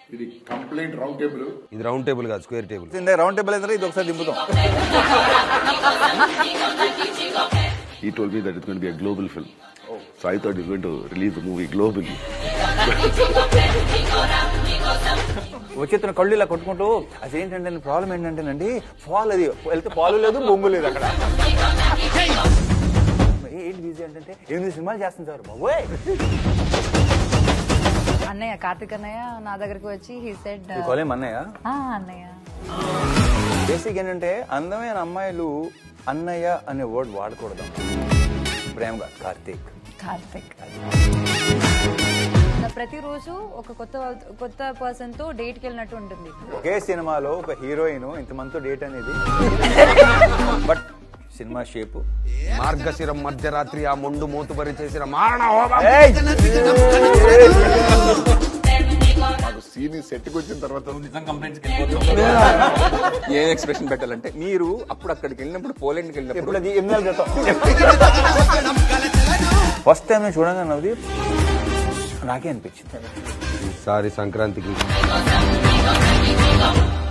ఇది complaint round table ఇది round table కాదు స్క్వేర్ టేబుల్ రౌండ్ టేబుల్ అయితే ఇది ఒకసారి దింపుతాం He told me that it's going to be a global film. So I thought he's going to release the movie globally. వచ్చేస్తున్న కళ్ళు ఇలా కొట్టుకుంటూ అదేంటంటే ప్రాబ్లం ఏంటంటేనండి ఫాల్ అది వెళ్తే పాలు లేదు బొంగు లేదు అక్కడ ఏ- ఏంటి బిజీ అంటే ఎనిమిది సినిమాలు చేస్తుంది సార్ బాబోయ్ అన్నయ్య కార్తిక్ అన్నయ్య నా దగ్గరికి వచ్చి హీ సెడ్ ఈ కొలేం అన్నయ్య అన్నయ్య బేసిక్ ఏంటంటే అందమైన అమ్మాయిలు అన్నయ్య అనే వర్డ్ వాడకూడదు ప్రేమగా కార్తీక్ కార్తిక్ ప్రతిరోజు ఒక కొత్త కొత్త పర్సన్ తో డేట్ కి వెళ్ళినట్టు ఉంటుంది ఒకే సినిమాలో ఒక హీరోయిన్ ఇంతమందితో డేట్ అనేది బట్ సినిమా షేపు మార్గశిరం మధ్యరాత్రి ఆ మొండు మూతుబరి చేసిన మారణ హోమం మాకు సీన్ సెట్కి వచ్చిన తర్వాత ఏ ఎక్స్ప్రెషన్ పెట్టాలంటే మీరు అప్పుడు అక్కడికి వెళ్ళినప్పుడు పోలాండ్కి వెళ్ళినప్పుడు ఇప్పుడు అది ఎనిమిది నెలల క్రితం ఫస్ట్ టైం నేను చూడగానే నవ్వుది నాకే అనిపించింది ఈసారి సంక్రాంతికి